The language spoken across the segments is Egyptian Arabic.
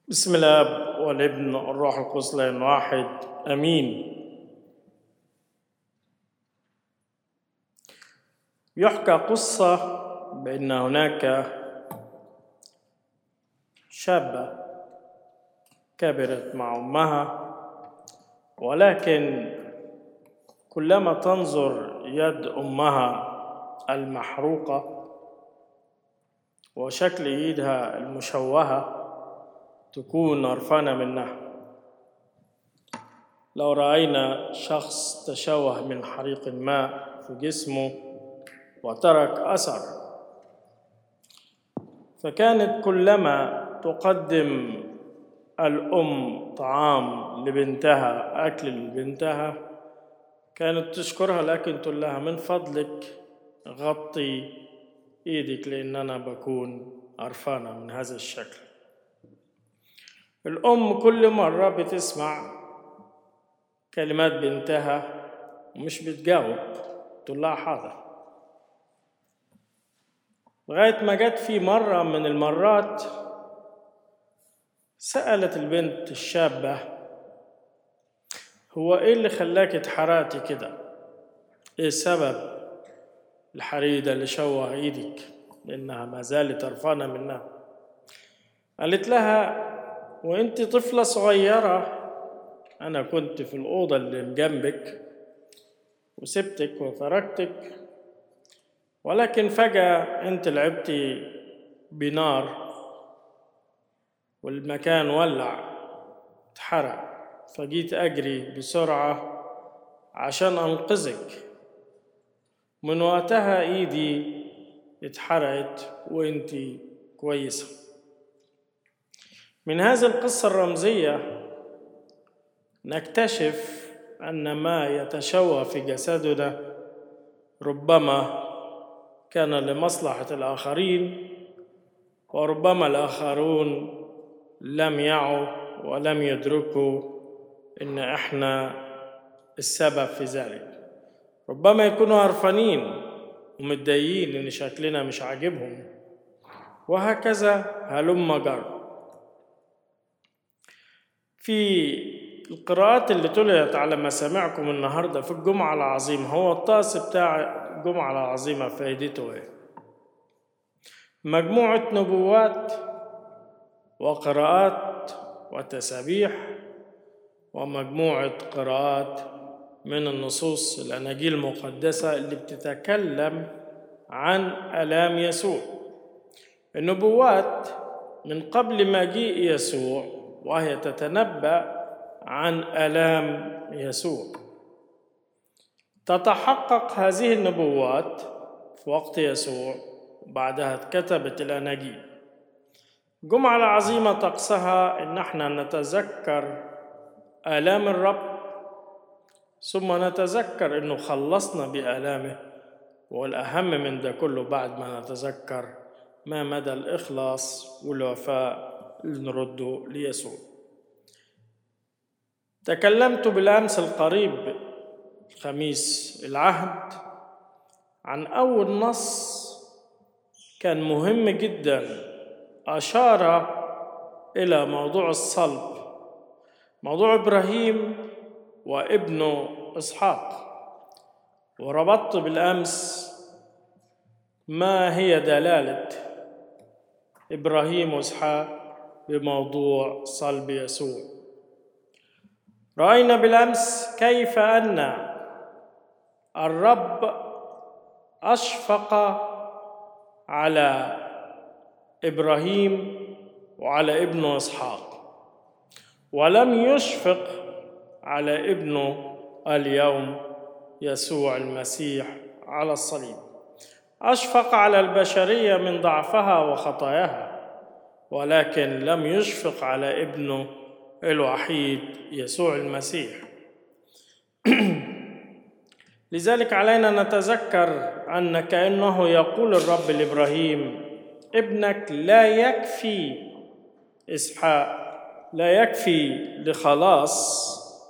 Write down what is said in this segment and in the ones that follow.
بسم الاب والابن والروح القدس لان واحد امين يحكى قصه بان هناك شابه كبرت مع امها ولكن كلما تنظر يد امها المحروقه وشكل ايدها المشوهه تكون قرفانة منها لو رأينا شخص تشوه من حريق ما في جسمه وترك أثر فكانت كلما تقدم الأم طعام لبنتها أكل لبنتها كانت تشكرها لكن تقول لها من فضلك غطي إيدك لأن أنا بكون قرفانة من هذا الشكل الأم كل مرة بتسمع كلمات بنتها ومش بتجاوب تقول لها حاضر لغاية ما جت في مرة من المرات سألت البنت الشابة هو إيه اللي خلاك اتحرقتي كده؟ إيه سبب الحريق ده اللي شوه إيدك؟ لأنها ما زالت قرفانة منها قالت لها وانت طفلة صغيرة أنا كنت في الأوضة اللي جنبك وسبتك وتركتك ولكن فجأة أنت لعبتي بنار والمكان ولع اتحرق فجيت أجري بسرعة عشان أنقذك من وقتها إيدي اتحرقت وأنتي كويسه من هذه القصة الرمزية نكتشف أن ما يتشوه في جسدنا ربما كان لمصلحة الآخرين وربما الآخرون لم يعوا ولم يدركوا إن إحنا السبب في ذلك ربما يكونوا قرفانين ومتضايقين إن شكلنا مش عاجبهم وهكذا هلم جر في القراءات اللي تليت على مسامعكم النهارده في الجمعة العظيمة هو الطقس بتاع الجمعة العظيمة فايدته ايه؟ مجموعة نبوات وقراءات وتسابيح ومجموعة قراءات من النصوص الأناجيل المقدسة اللي بتتكلم عن آلام يسوع النبوات من قبل مجيء يسوع وهي تتنبأ عن آلام يسوع تتحقق هذه النبوات في وقت يسوع وبعدها اتكتبت الأناجيل الجمعة العظيمة طقسها إن احنا نتذكر آلام الرب ثم نتذكر إنه خلصنا بآلامه والأهم من ده كله بعد ما نتذكر ما مدى الإخلاص والوفاء نرده ليسوع تكلمت بالامس القريب خميس العهد عن اول نص كان مهم جدا اشار الى موضوع الصلب موضوع ابراهيم وابنه اسحاق وربطت بالامس ما هي دلاله ابراهيم واسحاق بموضوع صلب يسوع راينا بالامس كيف ان الرب اشفق على ابراهيم وعلى ابنه اسحاق ولم يشفق على ابنه اليوم يسوع المسيح على الصليب اشفق على البشريه من ضعفها وخطاياها ولكن لم يشفق على ابنه الوحيد يسوع المسيح لذلك علينا نتذكر ان كانه يقول الرب لابراهيم ابنك لا يكفي اسحاق لا يكفي لخلاص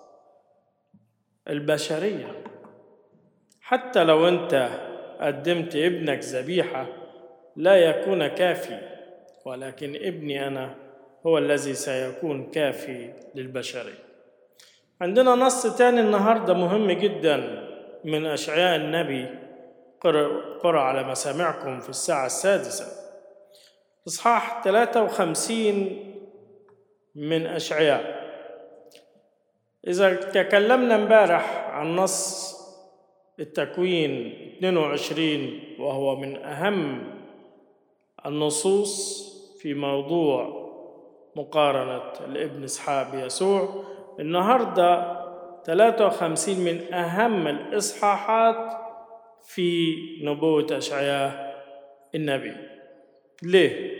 البشريه حتى لو انت قدمت ابنك ذبيحه لا يكون كافي ولكن ابني انا هو الذي سيكون كافي للبشرية عندنا نص تاني النهاردة مهم جدا من أشعياء النبي قرأ على مسامعكم في الساعة السادسة إصحاح 53 من أشعياء إذا تكلمنا امبارح عن نص التكوين 22 وهو من أهم النصوص في موضوع مقارنة الابن إسحاق بيسوع النهاردة 53 من أهم الإصحاحات في نبوة أشعياء النبي ليه؟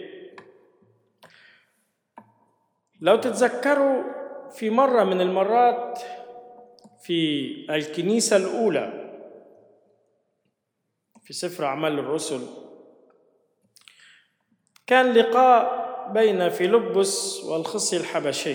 لو تتذكروا في مرة من المرات في الكنيسة الأولى في سفر أعمال الرسل كان لقاء بين فيلبس والخصي الحبشي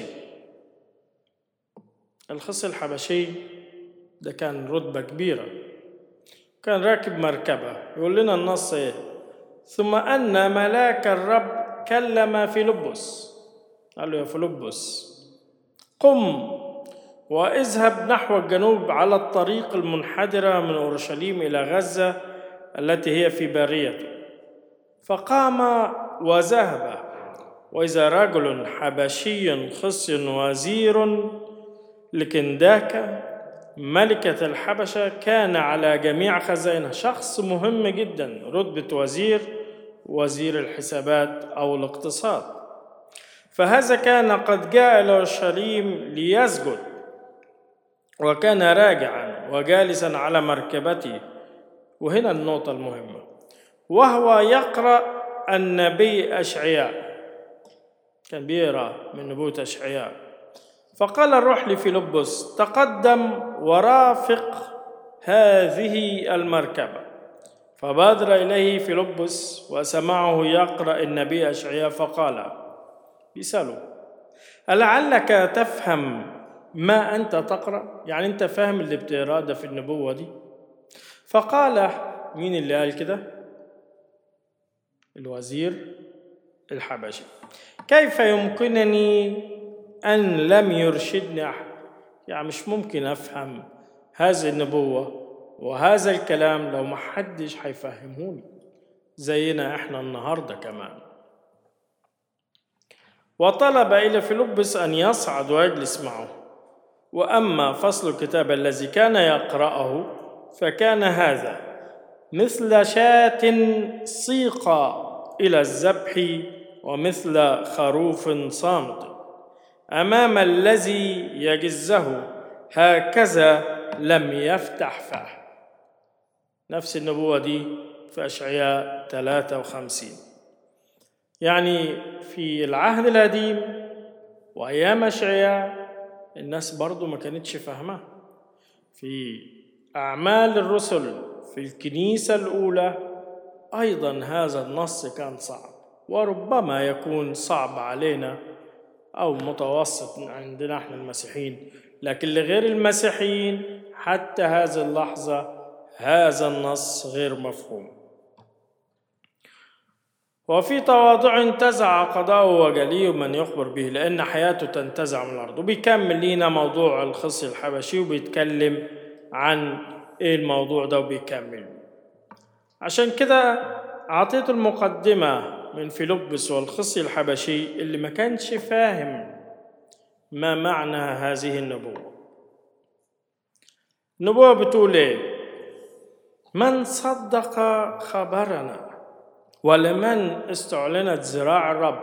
الخصي الحبشي ده كان رتبة كبيرة كان راكب مركبة يقول لنا النص ايه ثم أن ملاك الرب كلم فيلبس قال له يا فيلبس قم واذهب نحو الجنوب على الطريق المنحدرة من أورشليم إلى غزة التي هي في بارية فقام وذهب وإذا رجل حبشي خصي وزير لكنداكة ملكة الحبشة كان على جميع خزائنها شخص مهم جدا رتبة وزير وزير الحسابات أو الاقتصاد فهذا كان قد جاء إلى أورشليم ليسجد وكان راجعا وجالسا على مركبته وهنا النقطة المهمة وهو يقرأ النبي أشعياء كان بيقرأ من نبوة أشعياء فقال الروح لفيلبس تقدم ورافق هذه المركبة فبادر إليه فيلبس وسمعه يقرأ النبي أشعياء فقال بيسأله ألعلك تفهم ما أنت تقرأ يعني أنت فاهم اللي بتقرأ ده في النبوة دي فقال مين اللي قال كده الوزير الحبشي كيف يمكنني أن لم يرشدني أحد يعني مش ممكن أفهم هذه النبوة وهذا الكلام لو ما حدش هيفهموني زينا احنا النهارده كمان وطلب إلى فيلبس أن يصعد ويجلس معه وأما فصل الكتاب الذي كان يقرأه فكان هذا مثل شاة سيق إلى الذبح ومثل خروف صامت أمام الذي يجزه هكذا لم يفتح فاه نفس النبوة دي في أشعياء 53 يعني في العهد القديم وأيام أشعياء الناس برضو ما كانتش فاهمة في أعمال الرسل في الكنيسة الأولى أيضا هذا النص كان صعب وربما يكون صعب علينا أو متوسط عندنا احنا المسيحيين لكن لغير المسيحيين حتى هذه اللحظة هذا النص غير مفهوم وفي تواضع انتزع قضاءه وجليه من يخبر به لأن حياته تنتزع من الأرض وبيكمل لينا موضوع الخصي الحبشي وبيتكلم عن إيه الموضوع ده وبيكمل عشان كده أعطيته المقدمة من فيلبس والخصي الحبشي اللي ما كانش فاهم ما معنى هذه النبوة النبوة بتقول إيه من صدق خبرنا ولمن استعلنت ذراع الرب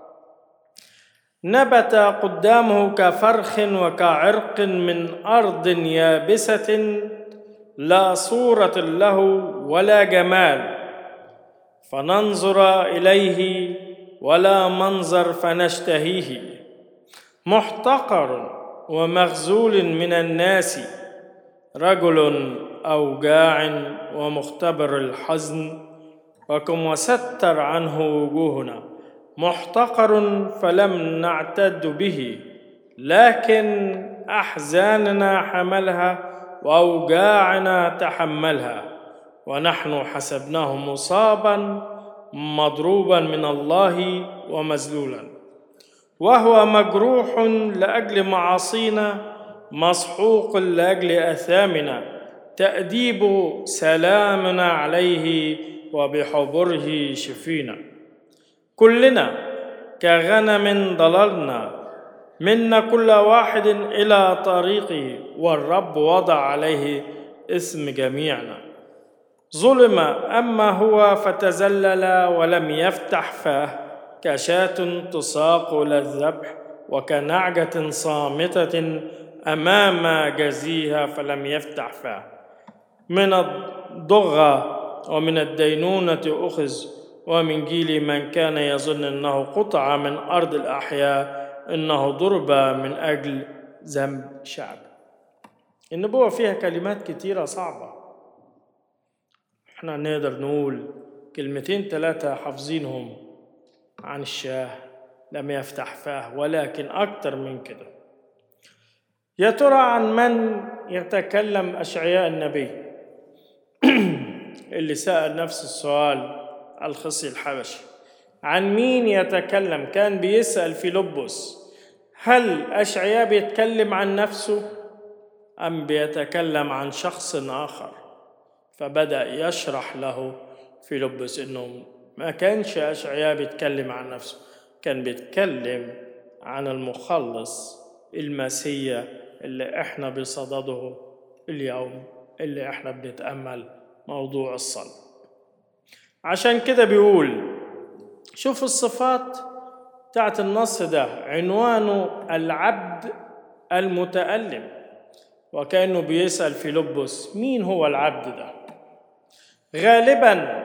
نبت قدامه كفرخ وكعرق من ارض يابسه لا صوره له ولا جمال فننظر اليه ولا منظر فنشتهيه محتقر ومخزول من الناس رجل اوجاع ومختبر الحزن وكم وستر عنه وجوهنا محتقر فلم نعتد به لكن احزاننا حملها واوجاعنا تحملها ونحن حسبناه مصابا مضروبا من الله ومذلولا وهو مجروح لاجل معاصينا مسحوق لاجل اثامنا تاديب سلامنا عليه وبحبره شفينا كلنا كغنم ضللنا منا كل واحد الى طريقه والرب وضع عليه اسم جميعنا ظلم اما هو فتذلل ولم يفتح فاه كشاة تساق الى الذبح وكنعجة صامتة امام جزيها فلم يفتح فاه من الضغة ومن الدينونة أخذ ومن جيل من كان يظن أنه قطع من أرض الأحياء إنه ضرب من أجل ذنب شعب النبوة فيها كلمات كتيرة صعبة احنا نقدر نقول كلمتين ثلاثة حافظينهم عن الشاه لم يفتح فاه ولكن أكتر من كده يا ترى عن من يتكلم أشعياء النبي اللي سأل نفس السؤال الخصي الحبشي عن مين يتكلم كان بيسأل في لبس هل أشعياء بيتكلم عن نفسه أم بيتكلم عن شخص آخر فبدأ يشرح له في لبس إنه ما كانش أشعياء بيتكلم عن نفسه كان بيتكلم عن المخلص المسيا اللي احنا بصدده اليوم اللي احنا بنتأمل موضوع الصلاة عشان كده بيقول شوف الصفات بتاعت النص ده عنوانه العبد المتألم وكأنه بيسأل في لبس مين هو العبد ده غالبا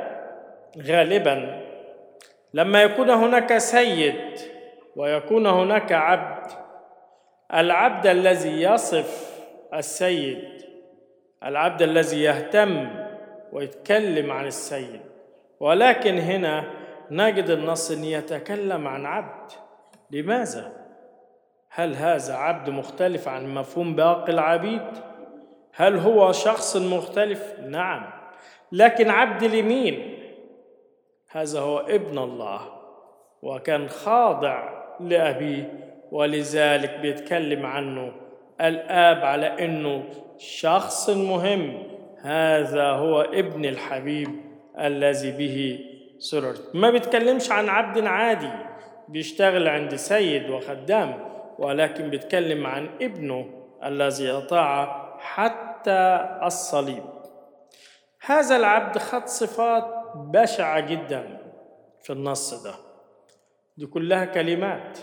غالبا لما يكون هناك سيد ويكون هناك عبد العبد الذي يصف السيد العبد الذي يهتم ويتكلم عن السيد ولكن هنا نجد النص ان يتكلم عن عبد لماذا هل هذا عبد مختلف عن مفهوم باقي العبيد هل هو شخص مختلف نعم لكن عبد لمين هذا هو ابن الله وكان خاضع لابيه ولذلك بيتكلم عنه الاب على انه شخص مهم هذا هو ابن الحبيب الذي به سررت ما بيتكلمش عن عبد عادي بيشتغل عند سيد وخدام ولكن بيتكلم عن ابنه الذي أطاع حتى الصليب هذا العبد خد صفات بشعة جدا في النص ده دي كلها كلمات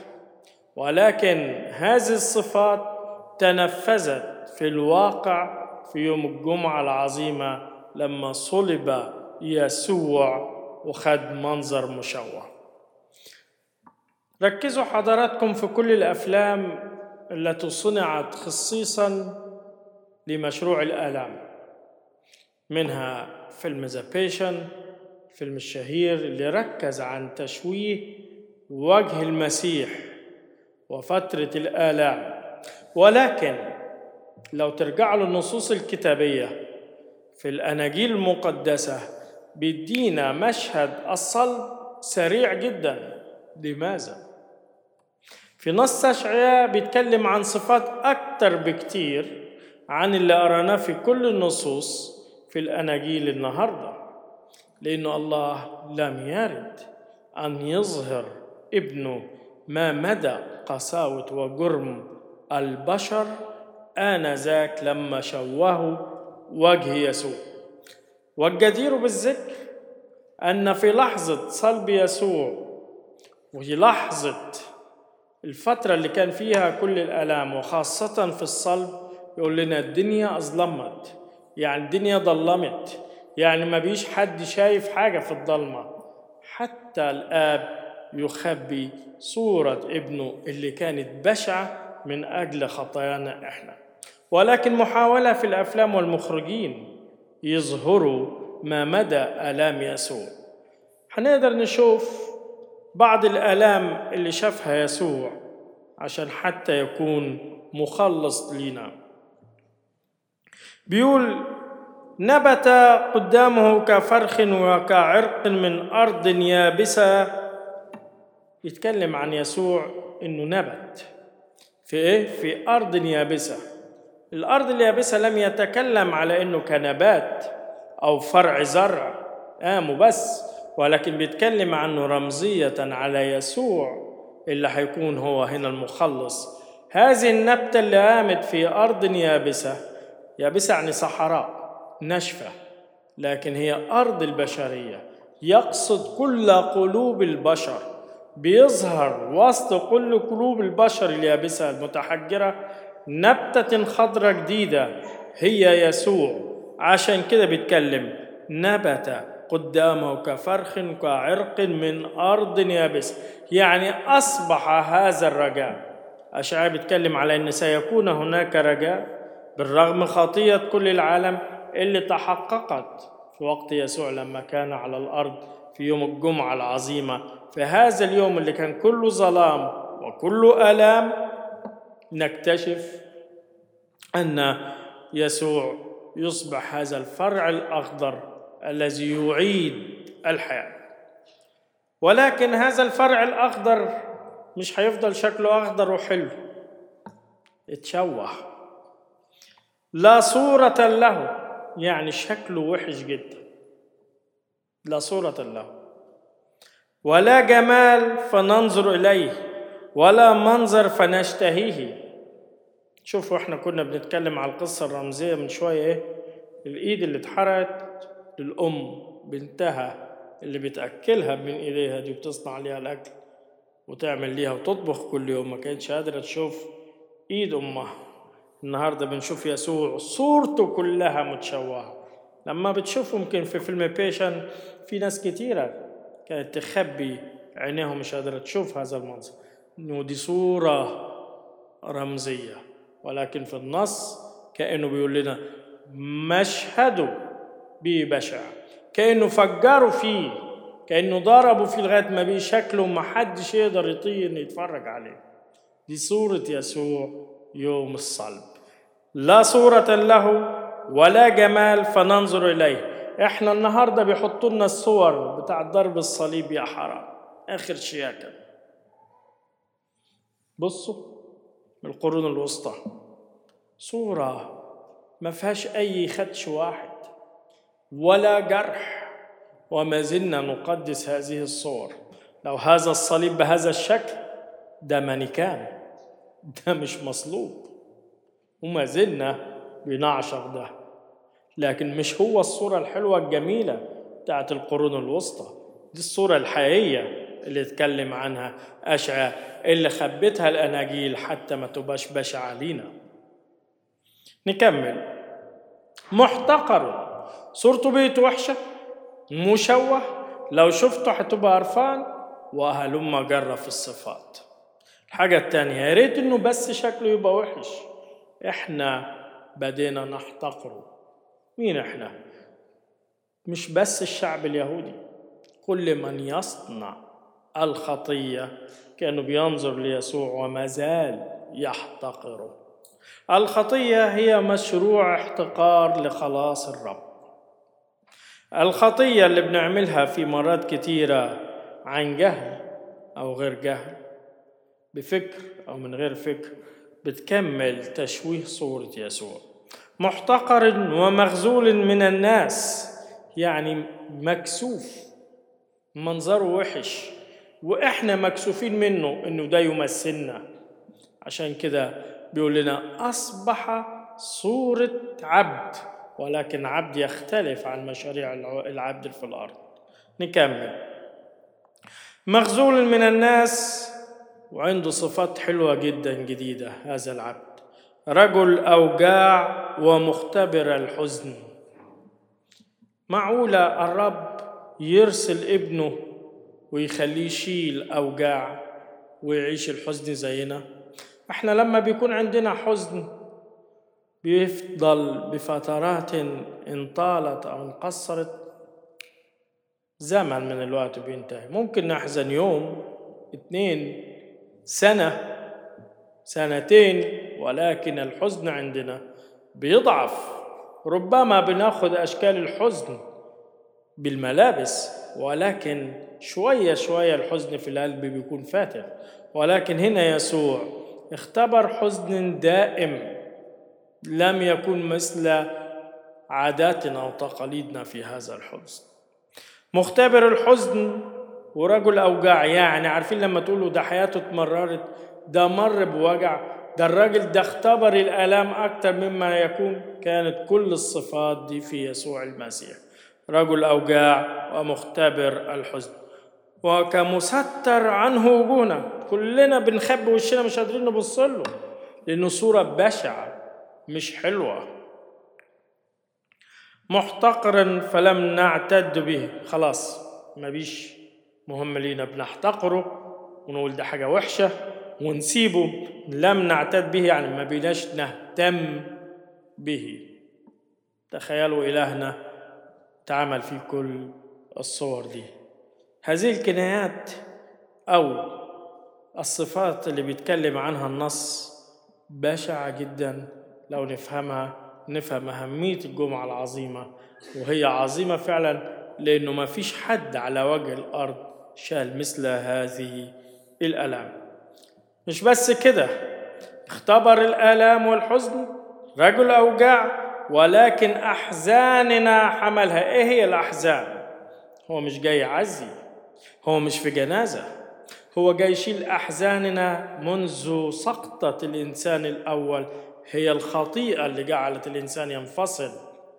ولكن هذه الصفات تنفذت في الواقع في يوم الجمعة العظيمة لما صلب يسوع وخد منظر مشوه ركزوا حضراتكم في كل الافلام التي صنعت خصيصا لمشروع الالام منها فيلم ذا بيشن فيلم الشهير اللي ركز عن تشويه وجه المسيح وفتره الالام ولكن لو ترجعوا للنصوص الكتابيه في الاناجيل المقدسه بيدينا مشهد الصلب سريع جدا لماذا في نص أشعياء بيتكلم عن صفات أكتر بكتير عن اللي قرأناه في كل النصوص في الأناجيل النهاردة لأنه الله لم يرد أن يظهر ابنه ما مدى قساوة وجرم البشر آنذاك لما شوهوا وجه يسوع والجدير بالذكر أن في لحظة صلب يسوع وفي لحظة الفترة اللي كان فيها كل الآلام وخاصة في الصلب يقول لنا الدنيا أظلمت يعني الدنيا ضلمت يعني ما بيش حد شايف حاجة في الضلمة حتى الآب يخبي صورة ابنه اللي كانت بشعة من أجل خطايانا إحنا ولكن محاولة في الأفلام والمخرجين يظهروا ما مدى آلام يسوع هنقدر نشوف بعض الآلام اللي شافها يسوع عشان حتى يكون مخلص لينا بيقول نبت قدامه كفرخ وكعرق من أرض يابسة يتكلم عن يسوع انه نبت في ايه في ارض يابسه الارض اليابسه لم يتكلم على انه كنبات او فرع زرع قاموا بس ولكن بيتكلم عنه رمزيه على يسوع اللي هيكون هو هنا المخلص هذه النبته اللي قامت في ارض يابسه يابسه يعني صحراء ناشفه لكن هي ارض البشريه يقصد كل قلوب البشر بيظهر وسط كل قلوب البشر اليابسه المتحجره نبته خضراء جديده هي يسوع عشان كده بيتكلم نبت قدامه كفرخ كعرق من ارض يابسه يعني اصبح هذا الرجاء اشعياء بيتكلم على ان سيكون هناك رجاء بالرغم خطيه كل العالم اللي تحققت في وقت يسوع لما كان على الارض في يوم الجمعه العظيمه في هذا اليوم اللي كان كله ظلام وكله الام نكتشف ان يسوع يصبح هذا الفرع الاخضر الذي يعيد الحياه ولكن هذا الفرع الاخضر مش هيفضل شكله اخضر وحلو اتشوه لا صوره له يعني شكله وحش جدا لا صورة له ولا جمال فننظر إليه ولا منظر فنشتهيه شوفوا احنا كنا بنتكلم على القصة الرمزية من شوية ايه الإيد اللي اتحرقت للأم بنتها اللي بتأكلها من إيديها دي وبتصنع عليها الأكل وتعمل ليها وتطبخ كل يوم ما كانتش قادرة تشوف إيد أمها النهارده بنشوف يسوع صورته كلها متشوهه لما بتشوف يمكن في فيلم بيشن في ناس كتيره كانت تخبي عينيهم مش قادره تشوف هذا المنظر انه دي صوره رمزيه ولكن في النص كانه بيقول لنا مشهده به بشع كانه فجروا فيه كانه ضربوا فيه لغايه ما بيه شكله ما حدش يقدر يطير يتفرج عليه دي صوره يسوع يوم الصلب لا صورة له ولا جمال فننظر إليه احنا النهارده بيحطوا لنا الصور بتاع ضرب الصليب يا حرام اخر شياكة بصوا من القرون الوسطى صورة ما فيهاش أي خدش واحد ولا جرح وما زلنا نقدس هذه الصور لو هذا الصليب بهذا الشكل ده مانيكان ده مش مصلوب وما زلنا بنعشق ده لكن مش هو الصورة الحلوة الجميلة بتاعت القرون الوسطى دي الصورة الحقيقية اللي اتكلم عنها أشعة اللي خبتها الأناجيل حتى ما تبقاش بشعة لينا نكمل محتقر صورته بيت وحشة مشوه لو شفته هتبقى قرفان وهلم جرة في الصفات الحاجة التانية يا ريت انه بس شكله يبقى وحش احنا بدينا نحتقره مين احنا مش بس الشعب اليهودي كل من يصنع الخطية كانوا بينظر ليسوع وما زال يحتقره الخطية هي مشروع احتقار لخلاص الرب الخطية اللي بنعملها في مرات كتيرة عن جهل أو غير جهل بفكر أو من غير فكر بتكمل تشويه صورة يسوع محتقر ومخزول من الناس يعني مكسوف منظره وحش واحنا مكسوفين منه انه ده يمثلنا عشان كده بيقول لنا اصبح صورة عبد ولكن عبد يختلف عن مشاريع العبد في الارض نكمل مخزول من الناس وعنده صفات حلوة جدا جديدة هذا العبد رجل أوجاع ومختبر الحزن معقولة الرب يرسل ابنه ويخليه يشيل أوجاع ويعيش الحزن زينا احنا لما بيكون عندنا حزن بيفضل بفترات ان طالت او انقصرت زمن من الوقت بينتهي ممكن نحزن يوم اتنين سنة سنتين ولكن الحزن عندنا بيضعف ربما بناخد أشكال الحزن بالملابس ولكن شوية شوية الحزن في القلب بيكون فاتح ولكن هنا يسوع اختبر حزن دائم لم يكن مثل عاداتنا وتقاليدنا في هذا الحزن مختبر الحزن ورجل أوجاع يعني عارفين لما تقولوا ده حياته اتمررت ده مر بوجع ده الراجل ده اختبر الآلام أكتر مما يكون كانت كل الصفات دي في يسوع المسيح رجل أوجاع ومختبر الحزن وكمستر عنه وجوهنا كلنا بنخبي وشنا مش قادرين نبص له لأنه صورة بشعة مش حلوة محتقرا فلم نعتد به خلاص ما بيش مهم لينا بنحتقره ونقول ده حاجة وحشة ونسيبه لم نعتد به يعني ما بيناش نهتم به تخيلوا إلهنا تعمل في كل الصور دي هذه الكنايات أو الصفات اللي بيتكلم عنها النص بشعة جدا لو نفهمها نفهم أهمية الجمعة العظيمة وهي عظيمة فعلا لأنه ما فيش حد على وجه الأرض شال مثل هذه الآلام مش بس كده اختبر الآلام والحزن رجل أوجاع ولكن أحزاننا حملها إيه هي الأحزان هو مش جاي يعزي هو مش في جنازة هو جاي يشيل أحزاننا منذ سقطة الإنسان الأول هي الخطيئة اللي جعلت الإنسان ينفصل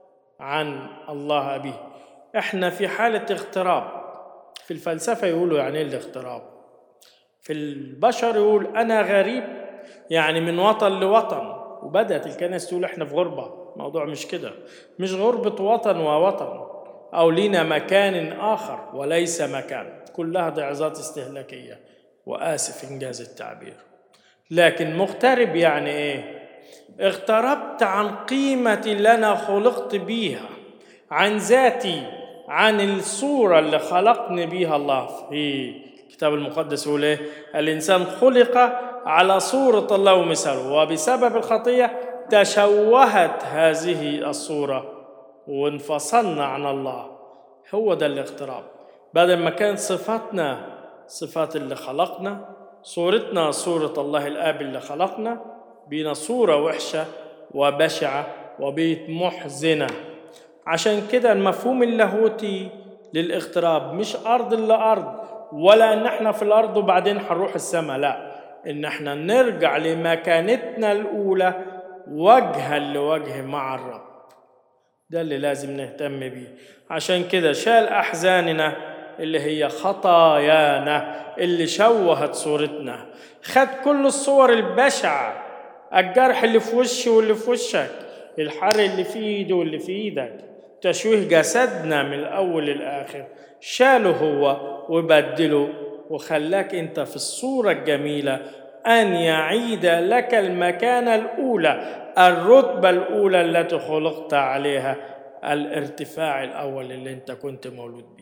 عن الله أبيه إحنا في حالة اغتراب في الفلسفة يقولوا يعني إيه الاغتراب في البشر يقول أنا غريب يعني من وطن لوطن وبدأت الكنائس تقول إحنا في غربة موضوع مش كده مش غربة وطن ووطن أو لينا مكان آخر وليس مكان كلها ضعظات استهلاكية وآسف إنجاز التعبير لكن مغترب يعني إيه اغتربت عن قيمة اللي أنا خلقت بيها عن ذاتي عن الصورة اللي خلقني بيها الله في الكتاب المقدس يقول إيه الإنسان خلق على صورة الله ومثاله وبسبب الخطية تشوهت هذه الصورة وانفصلنا عن الله هو ده الاغتراب بدل ما كانت صفاتنا صفات اللي خلقنا صورتنا صورة الله الآب اللي خلقنا بينا صورة وحشة وبشعة وبيت محزنة عشان كده المفهوم اللاهوتي للاغتراب مش أرض إلا أرض ولا إن إحنا في الأرض وبعدين هنروح السماء لا إن إحنا نرجع لمكانتنا الأولى وجها لوجه مع الرب ده اللي لازم نهتم بيه عشان كده شال أحزاننا اللي هي خطايانا اللي شوهت صورتنا خد كل الصور البشعة الجرح اللي في وشي واللي في وشك الحر اللي في ايده واللي في ايدك تشويه جسدنا من الاول للاخر شاله هو وبدله وخلاك انت في الصورة الجميلة أن يعيد لك المكانة الأولى الرتبة الأولى التي خلقت عليها الارتفاع الأول اللي أنت كنت مولود به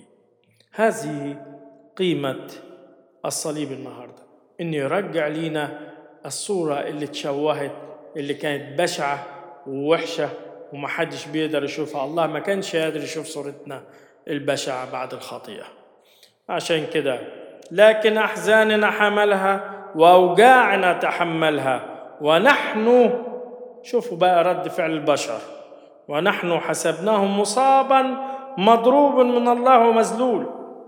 هذه قيمة الصليب النهاردة إنه يرجع لينا الصورة اللي تشوهت اللي كانت بشعة ووحشة ومحدش بيقدر يشوفها الله ما كانش قادر يشوف صورتنا البشعة بعد الخطيئة عشان كده لكن أحزاننا حملها وأوجاعنا تحملها ونحن شوفوا بقى رد فعل البشر ونحن حسبناه مصابا مضروب من الله ومذلول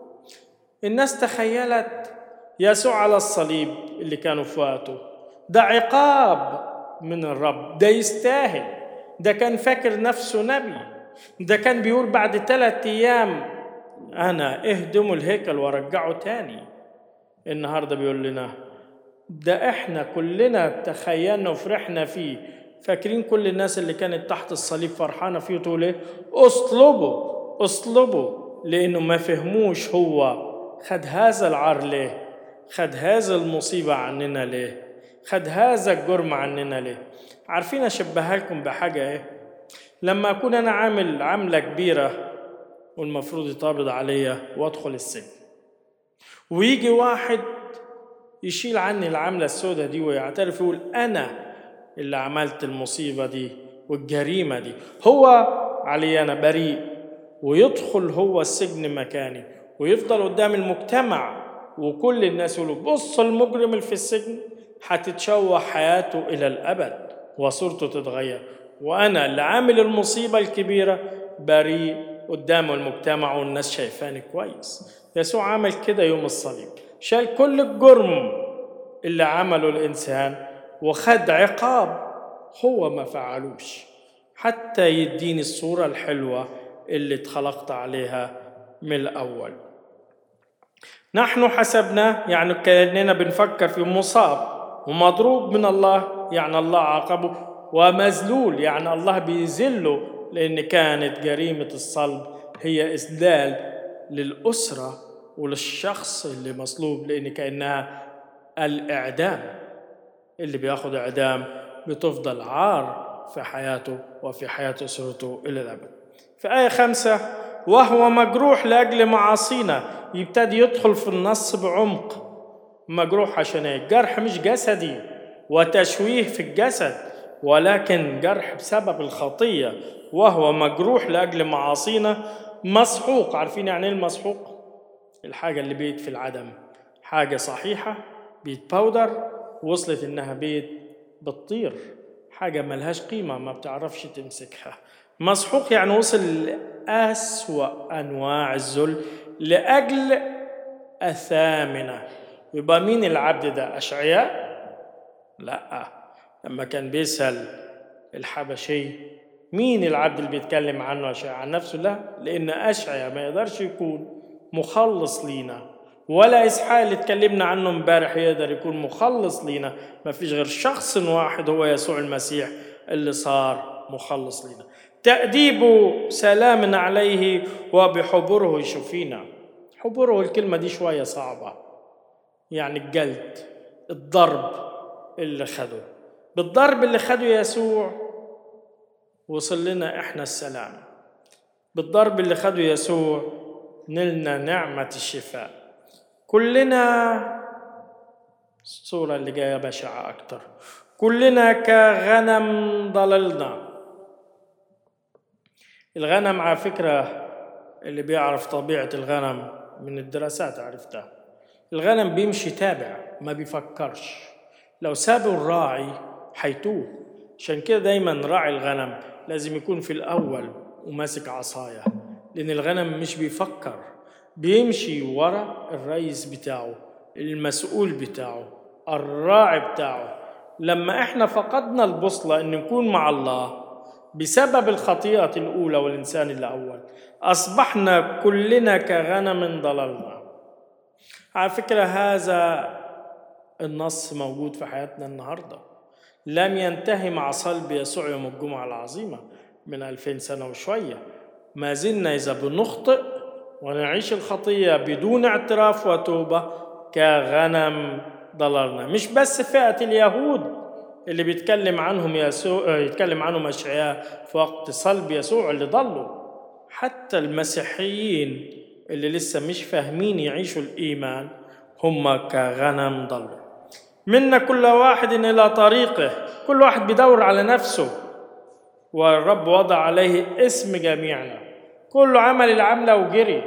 الناس تخيلت يسوع على الصليب اللي كانوا في وقته ده عقاب من الرب ده يستاهل ده كان فاكر نفسه نبي ده كان بيقول بعد ثلاثة أيام أنا اهدموا الهيكل ورجعوا تاني النهاردة بيقول لنا ده احنا كلنا تخيلنا وفرحنا فيه فاكرين كل الناس اللي كانت تحت الصليب فرحانة فيه تقول ايه اصلبوا اصلبوا لانه ما فهموش هو خد هذا العار ليه خد هذا المصيبة عننا ليه خد هذا الجرم عننا ليه عارفين اشبهها لكم بحاجة ايه لما اكون انا عامل عملة كبيرة والمفروض يتقبض عليا وادخل السجن ويجي واحد يشيل عني العملة السوداء دي ويعترف يقول أنا اللي عملت المصيبة دي والجريمة دي هو علي أنا بريء ويدخل هو السجن مكاني ويفضل قدام المجتمع وكل الناس يقولوا بص المجرم اللي في السجن هتتشوه حياته إلى الأبد وصورته تتغير وأنا اللي عامل المصيبة الكبيرة بريء قدام المجتمع والناس شايفاني كويس يسوع عمل كده يوم الصليب شال كل الجرم اللي عمله الإنسان وخد عقاب هو ما فعلوش حتى يديني الصورة الحلوة اللي اتخلقت عليها من الأول نحن حسبناه يعني كأننا بنفكر في مصاب ومضروب من الله يعني الله عاقبه ومذلول يعني الله بيذله لأن كانت جريمة الصلب هي إذلال للأسرة وللشخص اللي مصلوب لأن كأنها الإعدام اللي بياخد إعدام بتفضل عار في حياته وفي حياة أسرته إلى الأبد في آية خمسة وهو مجروح لأجل معاصينا يبتدي يدخل في النص بعمق مجروح عشان ايه الجرح مش جسدي وتشويه في الجسد ولكن جرح بسبب الخطية وهو مجروح لأجل معاصينا مسحوق عارفين يعني ايه المسحوق الحاجة اللي بيت في العدم حاجة صحيحة بيت باودر وصلت انها بيت بتطير حاجة ملهاش قيمة ما بتعرفش تمسكها مسحوق يعني وصل لأسوأ أنواع الذل لأجل الثامنة يبقى مين العبد ده أشعياء؟ لا لما كان بيسأل الحبشي مين العبد اللي بيتكلم عنه أشعياء عن نفسه لا لأن أشعياء ما يقدرش يكون مخلص لينا ولا إسحاق اللي اتكلمنا عنه امبارح يقدر يكون مخلص لينا ما فيش غير شخص واحد هو يسوع المسيح اللي صار مخلص لينا تأديب سلام عليه وبحبره يشفينا حبره الكلمة دي شوية صعبة يعني الجلد الضرب اللي خده بالضرب اللي خده يسوع وصل لنا احنا السلام بالضرب اللي خده يسوع نلنا نعمة الشفاء كلنا الصورة اللي جاية بشعة أكتر كلنا كغنم ضللنا الغنم على فكرة اللي بيعرف طبيعة الغنم من الدراسات عرفتها الغنم بيمشي تابع ما بيفكرش لو سابوا الراعي حيتوه عشان كده دايما راعي الغنم لازم يكون في الأول وماسك عصاية لأن الغنم مش بيفكر بيمشي ورا الرئيس بتاعه المسؤول بتاعه الراعي بتاعه لما احنا فقدنا البوصلة ان نكون مع الله بسبب الخطيئة الأولى والإنسان الأول أصبحنا كلنا كغنم ضللنا على فكرة هذا النص موجود في حياتنا النهاردة لم ينتهي مع صلب يسوع يوم الجمعة العظيمة من ألفين سنة وشوية ما زلنا إذا بنخطئ ونعيش الخطية بدون اعتراف وتوبة كغنم ضللنا مش بس فئة اليهود اللي بيتكلم عنهم يسوع يتكلم عنهم أشعياء في وقت صلب يسوع اللي ضلوا حتى المسيحيين اللي لسه مش فاهمين يعيشوا الإيمان هم كغنم ضلوا منا كل واحد إلى طريقه كل واحد بيدور على نفسه والرب وضع عليه اسم جميعنا كله عمل العملة وجري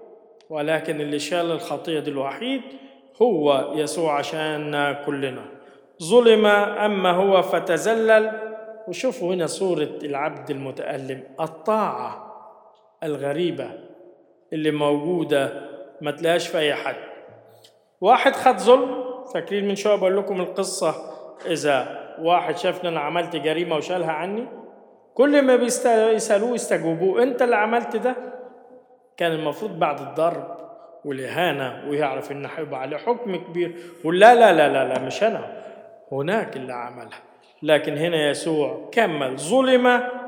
ولكن اللي شال الخطية دي الوحيد هو يسوع عشان كلنا ظلم أما هو فتزلل وشوفوا هنا صورة العبد المتألم الطاعة الغريبة اللي موجودة ما تلاقيهاش في أي حد واحد خد ظلم فاكرين من شوية بقول لكم القصة إذا واحد شافني أنا عملت جريمة وشالها عني كل ما بيسألوه يستجوبوه أنت اللي عملت ده كان المفروض بعد الضرب والإهانة ويعرف إن هيبقى عليه حكم كبير ولا لا لا لا لا مش أنا هناك اللي عملها لكن هنا يسوع كمل ظلم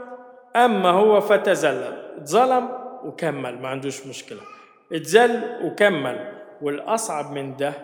أما هو فتزلل اتظلم وكمل ما عندوش مشكلة اتزل وكمل والأصعب من ده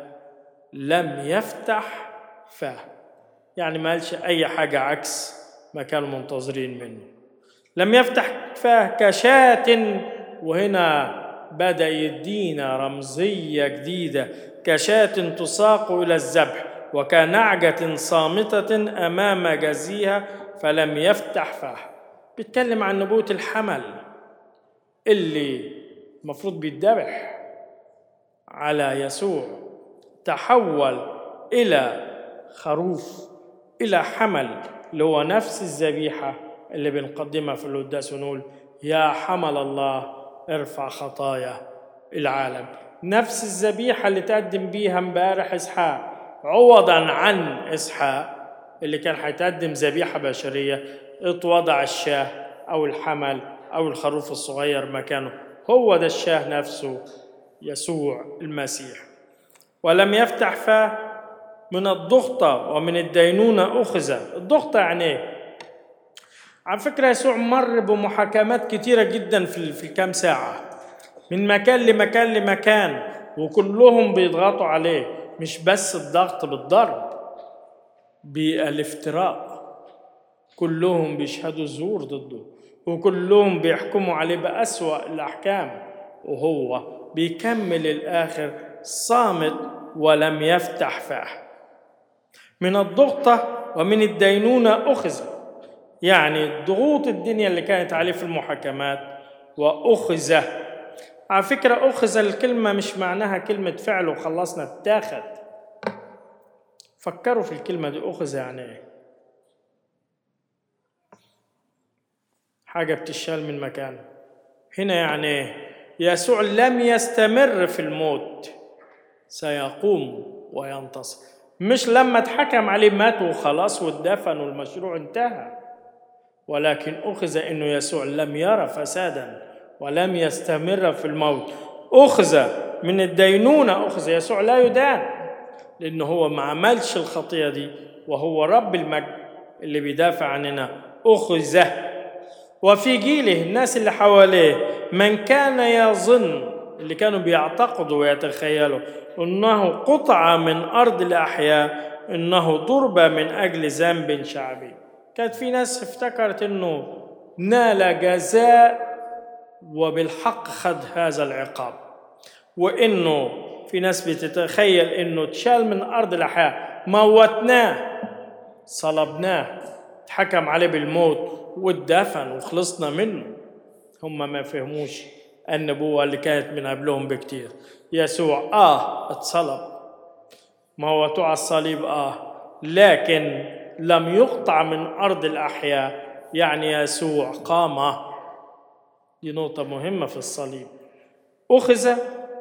لم يفتح فاه يعني ما قالش أي حاجة عكس ما كانوا منتظرين منه لم يفتح فاه كشاة وهنا بدأ يدينا رمزية جديدة كشاة تساق إلى الذبح وكنعجة صامتة أمام جزيها فلم يفتح فاه بيتكلم عن نبوة الحمل اللي المفروض بيتذبح على يسوع تحول إلى خروف إلى حمل اللي هو نفس الذبيحة اللي بنقدمها في القداس ونقول يا حمل الله ارفع خطايا العالم نفس الذبيحة اللي تقدم بيها امبارح إسحاق عوضا عن إسحاق اللي كان هيتقدم ذبيحة بشرية اتوضع الشاه أو الحمل أو الخروف الصغير مكانه هو ده الشاه نفسه يسوع المسيح ولم يفتح فاه من الضغطة ومن الدينونة أخذ الضغطة يعني إيه؟ على فكرة يسوع مر بمحاكمات كتيرة جدا في في الكام ساعة من مكان لمكان لمكان وكلهم بيضغطوا عليه مش بس الضغط بالضرب بالافتراء كلهم بيشهدوا الزور ضده وكلهم بيحكموا عليه بأسوأ الأحكام وهو بيكمل الآخر صامت ولم يفتح فاه من الضغطة ومن الدينونة أخذ يعني ضغوط الدنيا اللي كانت عليه في المحاكمات وأخذ على فكرة أخذ الكلمة مش معناها كلمة فعل وخلصنا اتاخد فكروا في الكلمة دي أخذ يعني إيه حاجة بتشال من مكان هنا يعني إيه يسوع لم يستمر في الموت سيقوم وينتصر مش لما اتحكم عليه مات وخلاص واتدفن والمشروع انتهى ولكن أخذ أنه يسوع لم يرى فسادا ولم يستمر في الموت أخذ من الدينونة أخذ يسوع لا يدان لأنه هو ما عملش الخطية دي وهو رب المجد اللي بيدافع عننا أخذ وفي جيله الناس اللي حواليه من كان يظن اللي كانوا بيعتقدوا ويتخيلوا انه قطعه من ارض الاحياء انه ضربه من اجل ذنب شعبي كانت في ناس افتكرت انه نال جزاء وبالحق خد هذا العقاب وانه في ناس بتتخيل انه اتشال من ارض الاحياء موتناه صلبناه اتحكم عليه بالموت واتدفن وخلصنا منه هم ما فهموش النبوة اللي كانت من قبلهم بكتير يسوع آه اتصلب موتوه على الصليب آه لكن لم يقطع من أرض الأحياء يعني يسوع قام دي نقطة مهمة في الصليب أخذ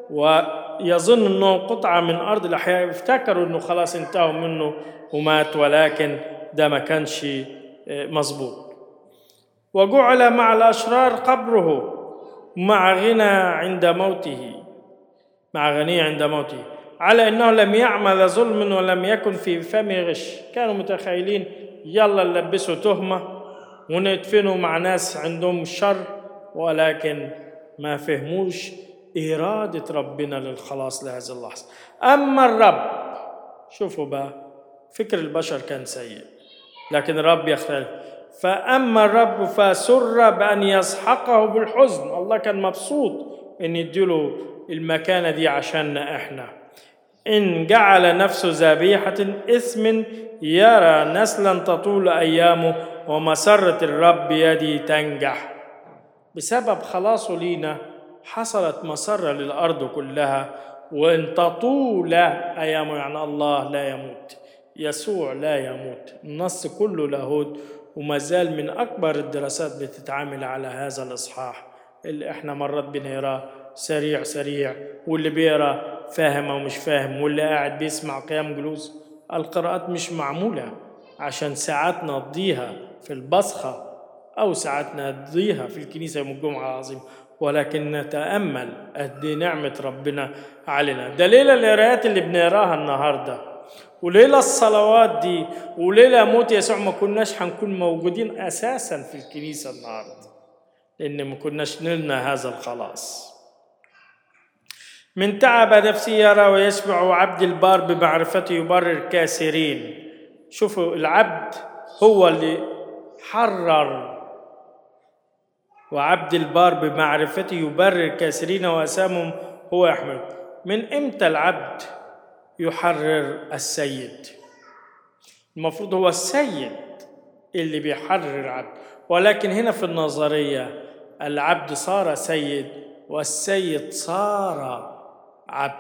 ويظن أنه قطعة من أرض الأحياء افتكروا أنه خلاص انتهوا منه ومات ولكن ده ما كانش مظبوط وجعل مع الأشرار قبره مع غنى عند موته مع غني عند موته على انه لم يعمل ظلم ولم يكن في فم غش كانوا متخيلين يلا نلبسه تهمه وندفنه مع ناس عندهم شر ولكن ما فهموش إرادة ربنا للخلاص لهذه اللحظة أما الرب شوفوا بقى فكر البشر كان سيء لكن الرب يختلف فأما الرب فسر بأن يسحقه بالحزن الله كان مبسوط إن يديله المكانة دي عشاننا إحنا إن جعل نفسه ذبيحة إثم يرى نسلا تطول أيامه ومسرة الرب يدي تنجح بسبب خلاصه لينا حصلت مسرة للأرض كلها وإن تطول أيامه يعني الله لا يموت يسوع لا يموت النص كله لاهوت وما زال من أكبر الدراسات بتتعامل على هذا الإصحاح اللي إحنا مرات بنقراه سريع سريع واللي بيقرا فاهم أو مش فاهم واللي قاعد بيسمع قيام جلوس القراءات مش معمولة عشان ساعات نقضيها في البصخة أو ساعات نقضيها في الكنيسة يوم الجمعة العظيم ولكن نتأمل قد نعمة ربنا علينا دليل القراءات اللي بنقراها النهارده وليلة الصلوات دي وليلة موت يسوع ما كناش هنكون موجودين أساسا في الكنيسة النهاردة لأن ما كناش نلنا هذا الخلاص من تعب نفسي يرى ويشبع عبد البار بمعرفته يبرر كاسرين شوفوا العبد هو اللي حرر وعبد البار بمعرفته يبرر كاسرين وأسامهم هو يحمل من إمتى العبد يحرر السيد المفروض هو السيد اللي بيحرر العبد ولكن هنا في النظرية العبد صار سيد والسيد صار عبد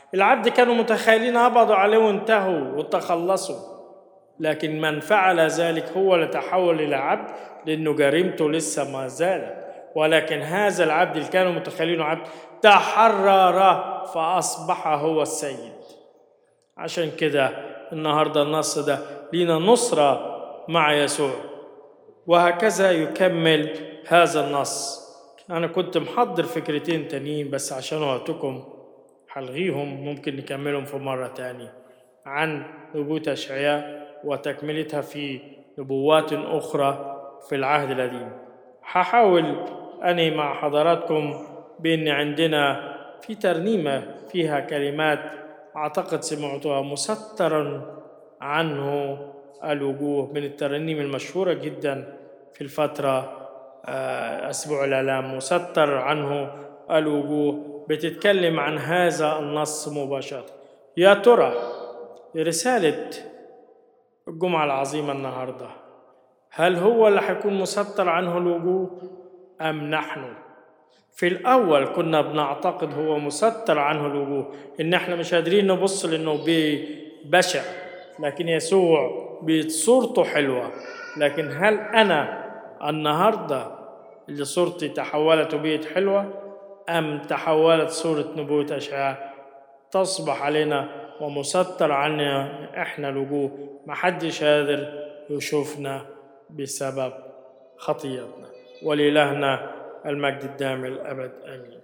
العبد كانوا متخيلين قبضوا عليه وانتهوا وتخلصوا لكن من فعل ذلك هو اللي تحول إلى عبد لأنه جريمته لسه ما زالت ولكن هذا العبد اللي كانوا متخيلينه عبد تحرر فأصبح هو السيد عشان كده النهاردة النص ده لينا نصرة مع يسوع وهكذا يكمل هذا النص أنا كنت محضر فكرتين تانيين بس عشان وقتكم هلغيهم ممكن نكملهم في مرة تانية عن نبوة أشعياء وتكملتها في نبوات أخرى في العهد القديم هحاول أني مع حضراتكم بأن عندنا في ترنيمة فيها كلمات أعتقد سمعتها مسترا عنه الوجوه من الترنيم المشهورة جدا في الفترة أسبوع الآلام مستر عنه الوجوه بتتكلم عن هذا النص مباشرة يا ترى رسالة الجمعة العظيمة النهاردة هل هو اللي هيكون مستر عنه الوجوه أم نحن في الأول كنا بنعتقد هو مستر عنه الوجوه إن إحنا مش قادرين نبص لأنه بشع لكن يسوع بصورته حلوة لكن هل أنا النهاردة اللي صورتي تحولت وبقت حلوة أم تحولت صورة نبوة أشعياء تصبح علينا ومستر عنا إحنا الوجوه محدش قادر يشوفنا بسبب خطيتنا ولإلهنا المجد الدائم الأبد آمين